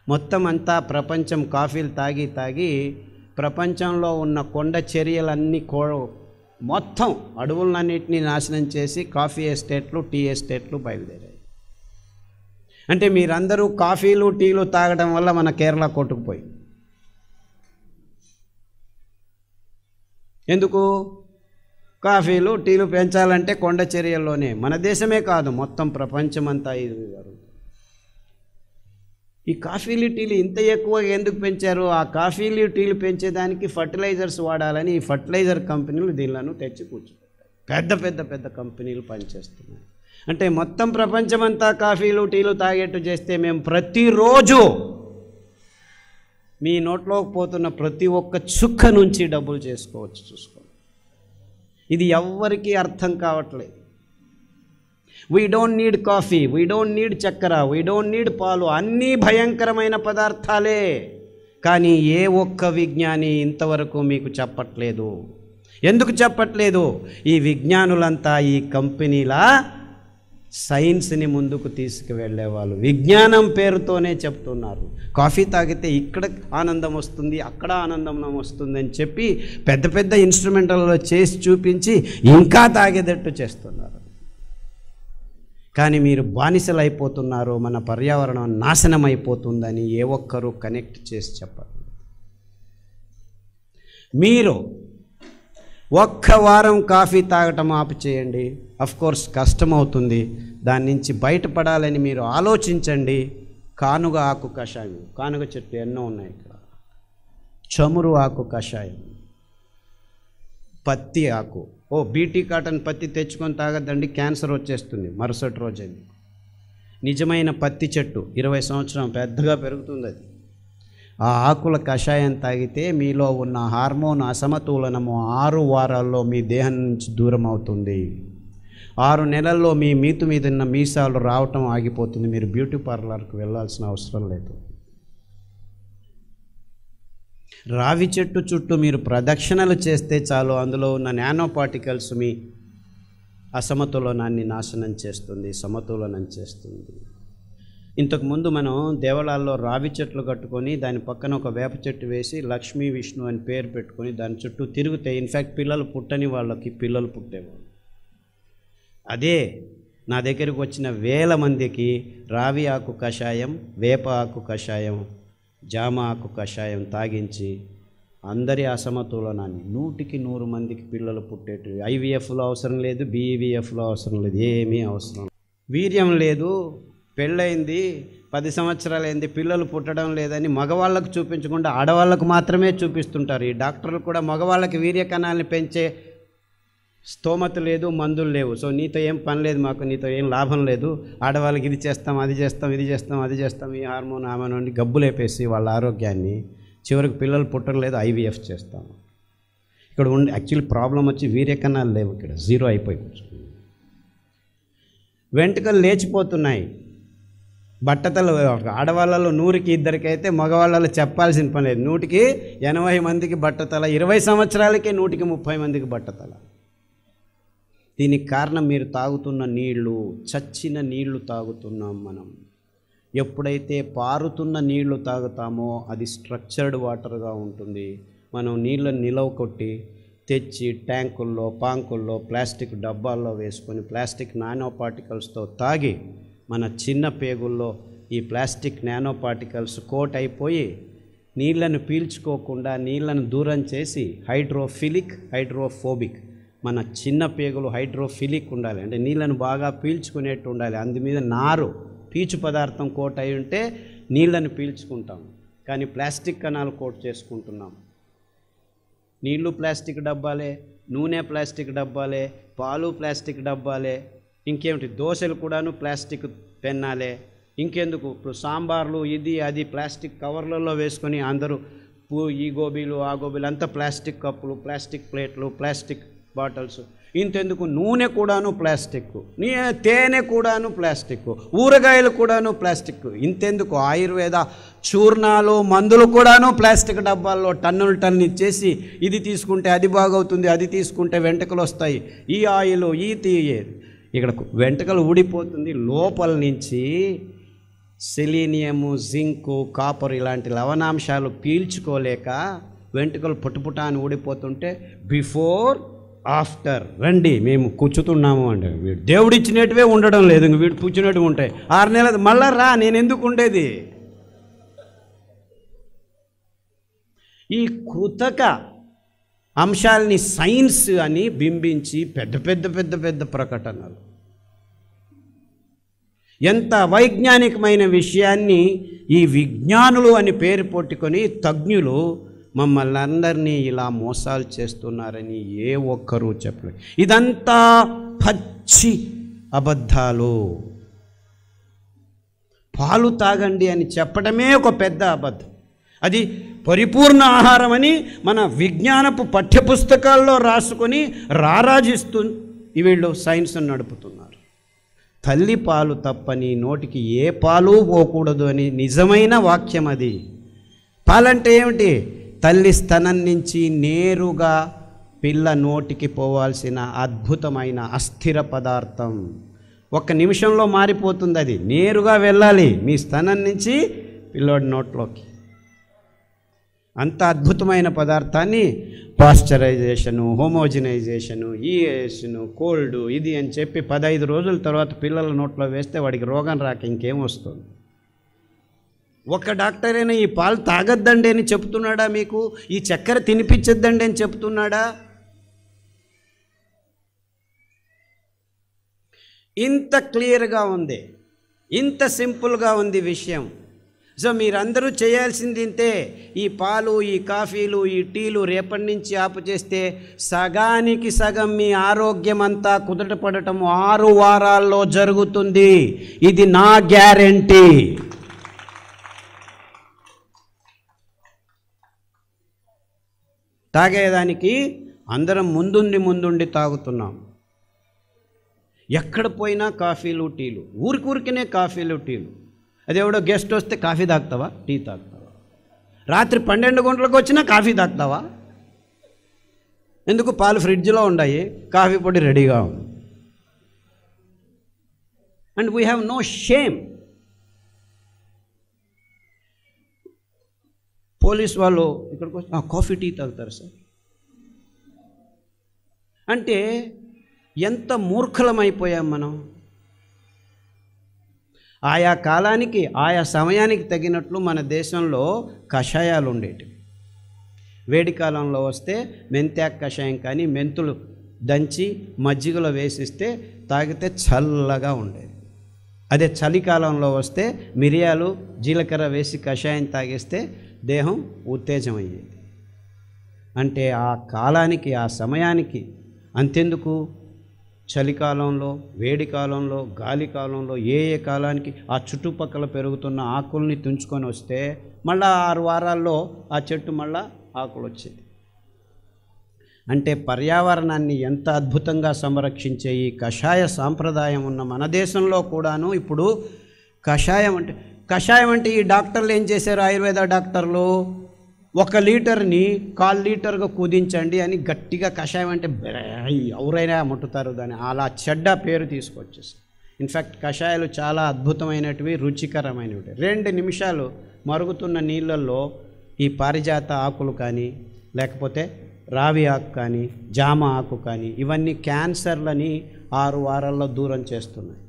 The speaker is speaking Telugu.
మొత్తం అంతా ప్రపంచం కాఫీలు తాగి తాగి ప్రపంచంలో ఉన్న కొండ చర్యలన్నీ కో మొత్తం అడవులన్నింటినీ నాశనం చేసి కాఫీ ఎస్టేట్లు టీ ఎస్టేట్లు బయలుదేరాయి అంటే మీరందరూ కాఫీలు టీలు తాగడం వల్ల మన కేరళ కొట్టుకుపోయింది ఎందుకు కాఫీలు టీలు పెంచాలంటే కొండ చర్యల్లోనే మన దేశమే కాదు మొత్తం ప్రపంచమంతా ఇది జరుగుతుంది. ఈ కాఫీలు టీలు ఇంత ఎక్కువగా ఎందుకు పెంచారు ఆ కాఫీలు టీలు పెంచేదానికి ఫర్టిలైజర్స్ వాడాలని ఈ ఫర్టిలైజర్ కంపెనీలు దీనిలను తెచ్చి కూర్చోబెట్టారు పెద్ద పెద్ద పెద్ద కంపెనీలు పనిచేస్తున్నాయి అంటే మొత్తం ప్రపంచమంతా కాఫీలు టీలు తాగేట్టు చేస్తే మేము ప్రతిరోజు మీ నోట్లోకి పోతున్న ప్రతి ఒక్క చుక్క నుంచి డబ్బులు చేసుకోవచ్చు చూసుకోండి ఇది ఎవ్వరికీ అర్థం కావట్లేదు we don't need coffee we don't need చక్కెర వీ డోంట్ నీడ్ పాలు అన్నీ భయంకరమైన పదార్థాలే కానీ ఏ ఒక్క విజ్ఞాని ఇంతవరకు మీకు చెప్పట్లేదు ఎందుకు చెప్పట్లేదు ఈ విజ్ఞానులంతా ఈ కంపెనీల సైన్స్ని ముందుకు తీసుకువెళ్ళేవాళ్ళు విజ్ఞానం పేరుతోనే చెప్తున్నారు కాఫీ తాగితే ఇక్కడ ఆనందం వస్తుంది అక్కడ ఆనందం వస్తుంది అని చెప్పి పెద్ద పెద్ద ఇన్స్ట్రుమెంటల్లో చేసి చూపించి ఇంకా తాగేటట్టు చేస్తున్నారు కానీ మీరు బానిసలు అయిపోతున్నారు మన పర్యావరణం నాశనం అయిపోతుందని ఏ ఒక్కరూ కనెక్ట్ చేసి చెప్పరు మీరు ఒక్క వారం కాఫీ తాగటం ఆపు చేయండి కోర్స్ కష్టం అవుతుంది దాని నుంచి బయటపడాలని మీరు ఆలోచించండి కానుగ ఆకు కషాయం కానుగ చెట్లు ఎన్నో ఉన్నాయి ఇక్కడ చమురు ఆకు కషాయం పత్తి ఆకు ఓ బీటీ కాటన్ పత్తి తెచ్చుకొని తాగద్దండి క్యాన్సర్ వచ్చేస్తుంది మరుసటి రోజే మీకు. నిజమైన పత్తి చెట్టు ఇరవై సంవత్సరం పెద్దగా పెరుగుతుంది అది ఆ ఆకుల కషాయం తాగితే మీలో ఉన్న హార్మోన్ అసమతులనము ఆరు వారాల్లో మీ దేహం నుంచి దూరం అవుతుంది ఆరు నెలల్లో మీ మీతు మీద ఉన్న మీసాలు రావటం ఆగిపోతుంది మీరు బ్యూటీ పార్లర్కి వెళ్ళాల్సిన అవసరం లేదు రావి చెట్టు చుట్టూ మీరు ప్రదక్షిణలు చేస్తే చాలు అందులో ఉన్న నానో పార్టికల్స్ మీ అసమతులనాన్ని నాశనం చేస్తుంది సమతులనం చేస్తుంది ఇంతకుముందు మనం దేవాలయాల్లో రావి చెట్లు కట్టుకొని దాని పక్కన ఒక వేప చెట్టు వేసి లక్ష్మీ విష్ణు అని పేరు పెట్టుకొని దాని చుట్టూ తిరిగితే ఇన్ఫ్యాక్ట్ పిల్లలు పుట్టని వాళ్ళకి పిల్లలు పుట్టేవాళ్ళు అదే నా దగ్గరికి వచ్చిన వేల మందికి రావి ఆకు కషాయం వేప ఆకు కషాయం జామ ఆకు కషాయం తాగించి అందరి అసమతులనాన్ని నూటికి నూరు మందికి పిల్లలు పుట్టేటి ఐవీఎఫ్లో అవసరం లేదు బీఈవీఎఫ్లో అవసరం లేదు ఏమీ అవసరం లేదు. వీర్యం లేదు పెళ్ళయింది పది సంవత్సరాలైంది పిల్లలు పుట్టడం లేదని మగవాళ్ళకు చూపించకుండా ఆడవాళ్ళకు మాత్రమే చూపిస్తుంటారు ఈ డాక్టర్లు కూడా మగవాళ్ళకి వీర్య కణాలని పెంచే స్తోమత లేదు మందులు లేవు సో నీతో ఏం పని లేదు మాకు నీతో ఏం లాభం లేదు ఆడవాళ్ళకి ఇది చేస్తాం అది చేస్తాం ఇది చేస్తాం అది చేస్తాం ఈ హార్మోన్ హార్మోన్ అని గబ్బులేపేసి వాళ్ళ ఆరోగ్యాన్ని చివరికి పిల్లలు పుట్టడం లేదు ఐవీఎఫ్ చేస్తాం ఇక్కడ ఉండి యాక్చువల్లీ ప్రాబ్లం వచ్చి వీర్యకణాలు లేవు ఇక్కడ జీరో అయిపోయి కూర్చుంది. వెంట్రుకలు లేచిపోతున్నాయి బట్టతలు ఆడవాళ్ళలో నూరికి ఇద్దరికైతే మగవాళ్ళలో చెప్పాల్సిన పని లేదు నూటికి ఎనభై మందికి బట్టతల ఇరవై సంవత్సరాలకే నూటికి ముప్పై మందికి బట్టతల దీనికి కారణం మీరు తాగుతున్న నీళ్లు చచ్చిన నీళ్లు తాగుతున్నాం మనం ఎప్పుడైతే పారుతున్న నీళ్లు తాగుతామో అది స్ట్రక్చర్డ్ వాటర్గా ఉంటుంది మనం నీళ్ళని నిలవ కొట్టి తెచ్చి ట్యాంకుల్లో పాంకుల్లో ప్లాస్టిక్ డబ్బాల్లో వేసుకొని ప్లాస్టిక్ నానో పార్టికల్స్తో తాగి మన చిన్న పేగుల్లో ఈ ప్లాస్టిక్ నానో పార్టికల్స్ కోట్ అయిపోయి నీళ్ళను పీల్చుకోకుండా నీళ్ళను దూరం చేసి హైడ్రోఫిలిక్ హైడ్రోఫోబిక్ మన చిన్న పేగులు హైడ్రోఫిలిక్ ఉండాలి అంటే నీళ్ళను బాగా పీల్చుకునేట్టు ఉండాలి అందు మీద నారు పీచు పదార్థం కోట్ అయి ఉంటే నీళ్ళను పీల్చుకుంటాం కానీ ప్లాస్టిక్ కణాలు కోట్ చేసుకుంటున్నాం నీళ్లు ప్లాస్టిక్ డబ్బాలే నూనె ప్లాస్టిక్ డబ్బాలే పాలు ప్లాస్టిక్ డబ్బాలే ఇంకేమిటి దోశలు కూడాను ప్లాస్టిక్ పెన్నాలే ఇంకెందుకు ఇప్పుడు సాంబార్లు ఇది అది ప్లాస్టిక్ కవర్లలో వేసుకొని అందరూ పూ ఈ గోబీలు ఆ గోబీలు అంతా ప్లాస్టిక్ కప్పులు ప్లాస్టిక్ ప్లేట్లు ప్లాస్టిక్ బాటిల్స్ ఇంతెందుకు నూనె కూడాను ప్లాస్టిక్ నీ తేనె కూడాను ప్లాస్టిక్ ఊరగాయలు కూడాను ప్లాస్టిక్ ఇంతెందుకు ఆయుర్వేద చూర్ణాలు మందులు కూడాను ప్లాస్టిక్ డబ్బాల్లో టన్నులు టన్ను ఇచ్చేసి ఇది తీసుకుంటే అది బాగవుతుంది అది తీసుకుంటే వెంట్రుకలు వస్తాయి ఈ ఆయిల్ ఈ తీ ఇక్కడ వెంట్రుకలు ఊడిపోతుంది లోపల నుంచి సెలీనియము జింకు కాపర్ ఇలాంటి లవణాంశాలు పీల్చుకోలేక వెంట్రుకలు పుట్టుపుట అని ఊడిపోతుంటే బిఫోర్ ఆఫ్టర్ రండి మేము కూర్చుతున్నాము అంటే వీడు దేవుడు ఇచ్చినట్టువే ఉండడం లేదు ఇంక వీడు కూర్చున్నట్టు ఉంటాయి ఆరు నెలలు మళ్ళా రా నేను ఎందుకు ఉండేది ఈ కృతక అంశాలని సైన్స్ అని బింబించి పెద్ద పెద్ద పెద్ద పెద్ద ప్రకటనలు ఎంత వైజ్ఞానికమైన విషయాన్ని ఈ విజ్ఞానులు అని పేరు పెట్టుకొని తజ్ఞులు మమ్మల్ని అందరినీ ఇలా మోసాలు చేస్తున్నారని ఏ ఒక్కరూ చెప్పలేదు ఇదంతా పచ్చి అబద్ధాలు పాలు తాగండి అని చెప్పడమే ఒక పెద్ద అబద్ధం అది పరిపూర్ణ ఆహారం అని మన విజ్ఞానపు పఠ్యపుస్తకాల్లో రాసుకొని రారాజిస్తూ వీళ్ళు సైన్స్ నడుపుతున్నారు తల్లి పాలు తప్పని నోటికి ఏ పాలు పోకూడదు అని నిజమైన వాక్యం అది పాలంటే ఏమిటి తల్లి స్తనం నుంచి నేరుగా పిల్ల నోటికి పోవాల్సిన అద్భుతమైన అస్థిర పదార్థం ఒక్క నిమిషంలో మారిపోతుంది అది నేరుగా వెళ్ళాలి మీ స్తనం నుంచి పిల్లోడి నోట్లోకి అంత అద్భుతమైన పదార్థాన్ని పాశ్చరైజేషను హోమోజినైజేషను ఈఎస్ను కోల్డ్ ఇది అని చెప్పి పదహైదు రోజుల తర్వాత పిల్లల నోట్లో వేస్తే వాడికి రోగం రాక ఇంకేం వస్తుంది ఒక డాక్టర్ అయినా ఈ పాలు తాగొద్దండి అని చెప్తున్నాడా మీకు ఈ చక్కెర తినిపించొద్దండి అని చెప్తున్నాడా ఇంత క్లియర్గా ఉంది ఇంత సింపుల్గా ఉంది విషయం సో మీరందరూ చేయాల్సింది ఇంతే ఈ పాలు ఈ కాఫీలు ఈ టీలు రేపటి నుంచి ఆపు చేస్తే సగానికి సగం మీ ఆరోగ్యం అంతా కుదట పడటం ఆరు వారాల్లో జరుగుతుంది ఇది నా గ్యారంటీ తాగేదానికి అందరం ముందుండి ముందుండి తాగుతున్నాం ఎక్కడ పోయినా కాఫీలు టీలు ఊరికూరికినే కాఫీలు టీలు అది ఎవడో గెస్ట్ వస్తే కాఫీ తాగుతావా టీ తాగుతావా రాత్రి పన్నెండు గంటలకు వచ్చినా కాఫీ తాగుతావా ఎందుకు పాలు ఫ్రిడ్జ్లో ఉన్నాయి కాఫీ పొడి రెడీగా ఉంది and we have no shame police వాళ్ళు ఇక్కడికి వచ్చి "ఆ, కాఫీ టీ తాగుతారు సార్ అంటే ఎంత మూర్ఖలమైపోయాం మనం ఆయా కాలానికి ఆయా సమయానికి తగినట్లు మన దేశంలో కషాయాలు ఉండేటివి వేడి కాలంలో వస్తే మెంతాక్ కషాయం కానీ మెంతులు దంచి మజ్జిగలో వేసిస్తే తాగితే చల్లగా ఉండేది అదే చలికాలంలో వస్తే మిరియాలు జీలకర్ర వేసి కషాయం తాగిస్తే దేహం ఉత్తేజం అయ్యేది అంటే ఆ కాలానికి ఆ సమయానికి అంతెందుకు చలికాలంలో వేడి కాలంలో గాలి కాలంలో ఏ ఏ కాలానికి ఆ చుట్టుపక్కల పెరుగుతున్న ఆకుల్ని తుంచుకొని వస్తే మళ్ళా ఆరు వారాల్లో ఆ చెట్టు మళ్ళా ఆకులు వచ్చేది అంటే పర్యావరణాన్ని ఎంత అద్భుతంగా సంరక్షించే ఈ కషాయ సాంప్రదాయం ఉన్న మన దేశంలో కూడాను ఇప్పుడు కషాయం అంటే కషాయం అంటే ఈ డాక్టర్లు ఏం చేశారు ఆయుర్వేద డాక్టర్లు ఒక లీటర్ని కాల్ లీటర్గా కుదించండి అని గట్టిగా కషాయం అంటే బెరయ్ ఎవరైనా ముట్టుతారు దాన్ని అలా చెడ్డ పేరు తీసుకొచ్చేసి ఇన్ఫ్యాక్ట్ కషాయాలు చాలా అద్భుతమైనటివి రుచికరమైనవి రెండు నిమిషాలు మరుగుతున్న నీళ్ళల్లో ఈ పారిజాత ఆకులు కానీ లేకపోతే రావి ఆకు కానీ జామ ఆకు కానీ ఇవన్నీ క్యాన్సర్లని ఆరు వారాల్లో దూరం చేస్తున్నాయి